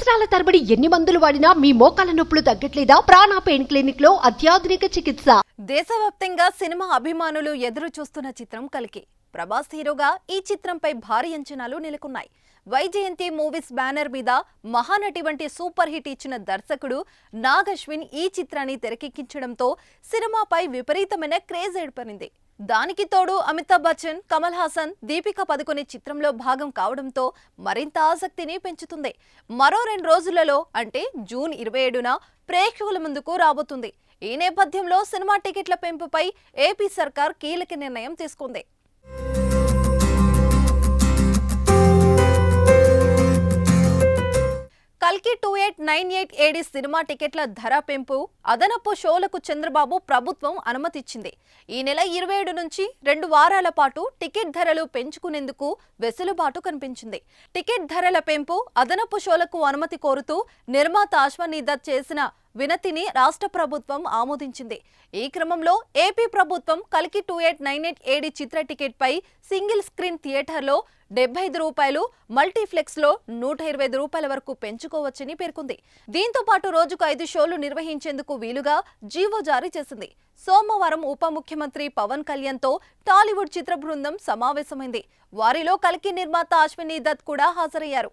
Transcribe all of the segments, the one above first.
సంవత్సరాల తరబడి ఎన్ని మందులు వాడినా మీ మోకాల నొప్పులు తగ్గట్లేదా ప్రాణ పెయిన్ క్లినిక్ లో అత్యాధునిక చికిత్స దేశవ్యాప్తంగా సినిమా అభిమానులు ఎదురు చూస్తున్న చిత్రం కలికి ప్రభాస్ హీరోగా ఈ చిత్రంపై భారీ అంచనాలు నెలకొన్నాయి వైజయంతి మూవీస్ బ్యానర్ మీద మహానటి వంటి సూపర్ హిట్ ఇచ్చిన దర్శకుడు నాగ్ అశ్విన్ ఈ చిత్రాన్ని తెరకెక్కించడంతో సినిమాపై విపరీతమైన క్రేజ్ ఏర్పడింది దానికి తోడు అమితాబ్ బచ్చన్ కమల్ హాసన్ దీపికా పదుకొనే చిత్రంలో భాగం కావడంతో మరింత ఆసక్తిని పెంచుతుంది మరో రెండు రోజులలో అంటే జూన్ ఇరవై ఏడున ప్రేక్షకుల ముందుకు రాబోతుంది ఈ నేపథ్యంలో సినిమా టికెట్ల పెంపుపై ఏపీ సర్కార్ కీలక నిర్ణయం తీసుకుంది కల్కి two eight nine eight AD సినిమా టికెట్ల ధర పెంపు అదనపు షోలకు చంద్రబాబు ప్రభుత్వం అనుమతిచ్చింది ఈ నెల ఇరవై ఏడు నుంచి రెండు వారాల పాటు టికెట్ ధరలు పెంచుకునేందుకు వెసులుబాటు కనిపించింది టికెట్ ధరల పెంపు అదనపు షోలకు అనుమతి కోరుతూ నిర్మాత అశ్వనీదత్ చేసిన వినతిని రాష్ట్ర ప్రభుత్వం ఆమోదించింది ఈ క్రమంలో ఏపీ ప్రభుత్వం కల్కి two eight nine eight AD చిత్ర టికెట్ పై సింగిల్ స్క్రీన్ థియేటర్లో డెబ్బై ఐదు రూపాయలు మల్టీప్లెక్స్ లో నూట ఇరవై ఐదు రూపాయల వరకు పెంచుకోవచ్చని పేర్కొంది దీంతో పాటు రోజుకు ఐదు షోలు నిర్వహించేందుకు వీలుగా జీవో జారీ చేసింది సోమవారం ఉప ముఖ్యమంత్రి పవన్ కళ్యాణ్ తో టాలీవుడ్ చిత్ర బృందం సమావేశమైంది వారిలో కల్కి నిర్మాత అశ్విని దత్ కూడా హాజరయ్యారు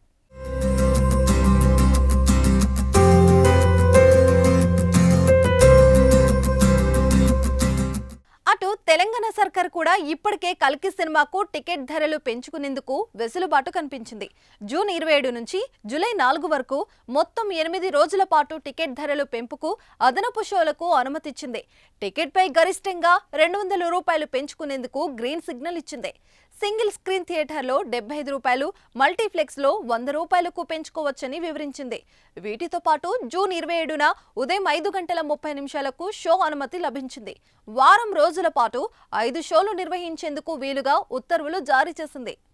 అటు తెలంగాణ సర్కార్ కూడా ఇప్పటికే కల్కి సినిమాకు టికెట్ ధరలు పెంచుకునేందుకు వెసులుబాటు కనిపించింది జూన్ ఇరవై ఏడు నుంచి జూలై నాలుగు వరకు మొత్తం ఎనిమిది రోజుల పాటు టికెట్ ధరలు పెంపుకు అదనపు షోలకు అనుమతిచ్చింది టికెట్పై గరిష్టంగా రెండు వందల రూపాయలు పెంచుకునేందుకు గ్రీన్ సిగ్నల్ ఇచ్చింది సింగిల్ స్క్రీన్ థియేటర్లో డెబ్బై ఐదు రూపాయలు మల్టీప్లెక్స్లో వంద రూపాయలకు పెంచుకోవచ్చని వివరించింది వీటితో పాటు జూన్ ఇరవై ఏడున ఉదయం ఐదు గంటల ముప్పై నిమిషాలకు షో అనుమతి లభించింది వారం రోజుల పాటు ఐదు షోలు నిర్వహించేందుకు వీలుగా ఉత్తర్వులు జారీ చేసింది